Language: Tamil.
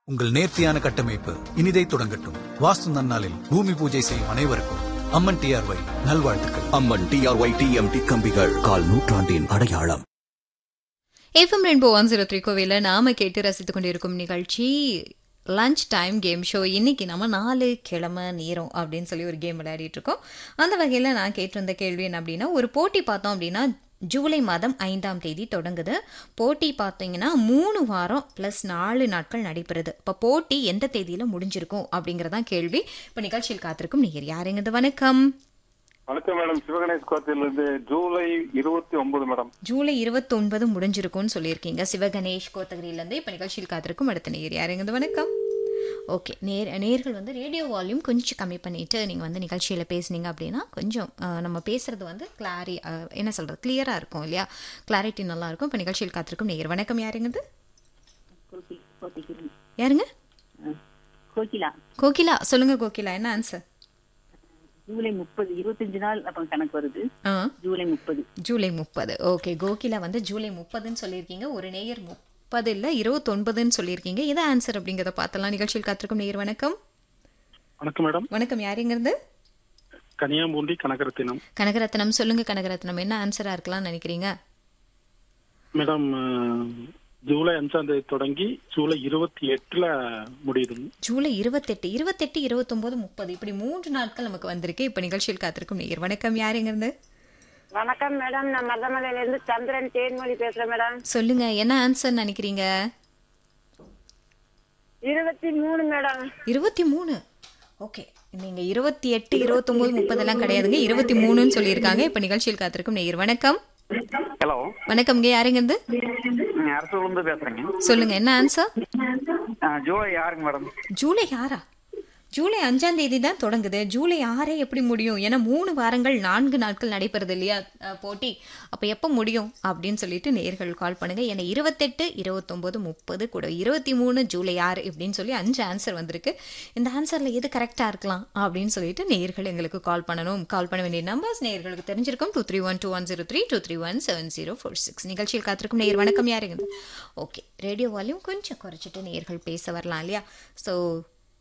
உங்கள் நேர்த்தியான கட்டமைப்பு இனிதை தொடங்கட்டும் வாஸ்து நன்னாளில் பூமி பூஜை செய்யும் அனைவருக்கும் அம்மன் டிஆர்ஒய் நல்வாழ்த்துக்கள் அம்மன் டிஆர்ஒய் டிஎம்டி கம்பிகள் கால் நூற்றாண்டின் அடையாளம் FM rainbow one zero three கோவில நாம கேட்டு ரசித்துக் கொண்டிருக்கும் நிகழ்ச்சி லஞ்ச் டைம் கேம் ஷோ இன்னைக்கு நம்ம நாலு கிழமை நேரம் அப்படின்னு சொல்லி ஒரு கேம் விளையாடிட்டு இருக்கோம் அந்த வகையில் நான் கேட்டிருந்த கேள்வி என்ன அப்படின்னா ஒரு போட்டி பார்த்தோம் அப்படின்னா ஜூலை மாதம் ஐந்தாம் தேதி தொடங்குது போட்டி பார்த்தீங்கன்னா மூணு வாரம் ப்ளஸ் நாலு நாட்கள் நடைபெறுது இப்போ போட்டி எந்த தேதியில் முடிஞ்சிருக்கும் அப்படிங்கிறதான் கேள்வி இப்போ நிகழ்ச்சியில் காத்திருக்கும் நீங்கள் யாருங்கிறது வணக்கம் வணக்கம் மேடம் சிவகணேஷ் கோத்திலிருந்து ஜூலை இருபத்தி ஒன்பது மேடம் ஜூலை இருபத்தொன்பது முடிஞ்சிருக்கும்னு சொல்லியிருக்கீங்க சிவகணேஷ் கோத்தகிரியிலேருந்து இப்போ நிகழ்ச்சியில் காத்திருக்கும் அடுத்த நேர் யாருங்கிறது வணக்கம் ஓகே நேர் நேர்கள் வந்து ரேடியோ வால்யூம் கொஞ்சம் கம்மி பண்ணிவிட்டு நீங்கள் வந்து நிகழ்ச்சியில் பேசுனீங்க அப்படின்னா கொஞ்சம் அஹ், நம்ம பேசுகிறது வந்து கிளாரி அஹ், என்ன சொல்கிறது கிளியராக இருக்கும் இல்லையா கிளாரிட்டி நல்லா இருக்கும் இப்போ நிகழ்ச்சியில் காத்திருக்கும் நேர் வணக்கம் யாருங்கிறது கோகி- கோகிலா. யாருங்க கோகிலா கோகிலா சொல்லுங்கள் கோகிலா என்ன ஆன்சர் ஜூலை முப்பது இருபத்தஞ்சு நாள் அப்ப கணக்கு வருது ஆ ஜூலை முப்பது ஜூலை முப்பது ஓகே கோகிலா வந்து ஜூலை முப்பதுன்னு சொல்லியிருக்கீங்க ஒரு நேயர் முப்பது இல்லை இருபத்தொன்பதுன்னு சொல்லியிருக்கீங்க இது ஆன்சர் அப்படிங்கிறத பார்த்தலாம் நிகழ்ச்சியில் காத்திருக்கும் நேயர் வணக்கம் வணக்கம் மேடம் வணக்கம் யாருங்கிறது கனியாம்பூண்டி கனகரத்தினம் கனகரத்னம் சொல்லுங்க கனகரத்னம் என்ன ஆன்சரா இருக்கலாம்னு நினைக்கிறீங்க மேடம் அஹ், ஜூலை அஞ்சாம் தேதி தொடங்கி ஜூலை இருபத்தி எட்டுல முடியுது ஜூலை இருபத்தெட்டு இருபத்தெட்டு இருபத்தொன்பது முப்பது இப்படி மூன்று நாட்கள் நமக்கு வந்திருக்கு இப்ப நிகழ்ச்சியில் காத்திருக்கும் நேயர் வணக்கம் யாருங்கிறது வணக்கம் மேடம் நான் மதமலையில இருந்து சந்திரன் தேன்மொழி பேசுறேன் மேடம் சொல்லுங்க என்ன ஆன்சர் நினைக்கிறீங்க இருபத்தி மூணு மேடம் இருபத்தி மூணு ஓகே நீங்க இருபத்தி எட்டு இருபத்தொன்பது முப்பதெல்லாம் கிடையாதுங்க இருபத்தி மூணுன்னு சொல்லியிருக்காங்க இப்ப நிகழ்ச்சியில் காத்திருக்கும் நேயர் வணக்கம் ஹலோ வணக்கம்ங்க யாருங்கிறது அரசூர்லேருந்து பேசுறேங்க சொல்லுங்க என்ன ஆன்சர் ஆ, ஜூலை ஆறுங்க மேடம் ஜூலை ஆறா ஜூலை அஞ்சாம் தேதி தான் தொடங்குது ஜூலை ஆறே எப்படி முடியும் ஏன்னா மூணு வாரங்கள் நான்கு நாட்கள் நடைபெறுது இல்லையா அஹ், போட்டி அப்போ எப்போ முடியும் அப்படின்னு சொல்லிட்டு நேர்கள் கால் பண்ணுங்க ஏன்னா இருபத்தெட்டு இருபத்தொம்போது முப்பது கூட இருபத்தி மூணு ஜூலை ஆறு இப்படின்னு சொல்லி அஞ்சு ஆன்சர் வந்திருக்கு இந்த ஆன்சரில் எது கரெக்டாக இருக்கலாம் அப்படின்னு சொல்லிட்டு நேர்கள் எங்களுக்கு கால் பண்ணணும் கால் பண்ண வேண்டிய நம்பர்ஸ் நேர்களுக்கு தெரிஞ்சிருக்கும் two three one two one zero three two three one seven zero four six நிகழ்ச்சியில் காத்திருக்கும் நேர் வணக்கம் யாருங்க ஓகே ரேடியோ வால்யூம் கொஞ்சம் குறைச்சிட்டு நேர்கள் பேச வரலாம் இல்லையா ஸோ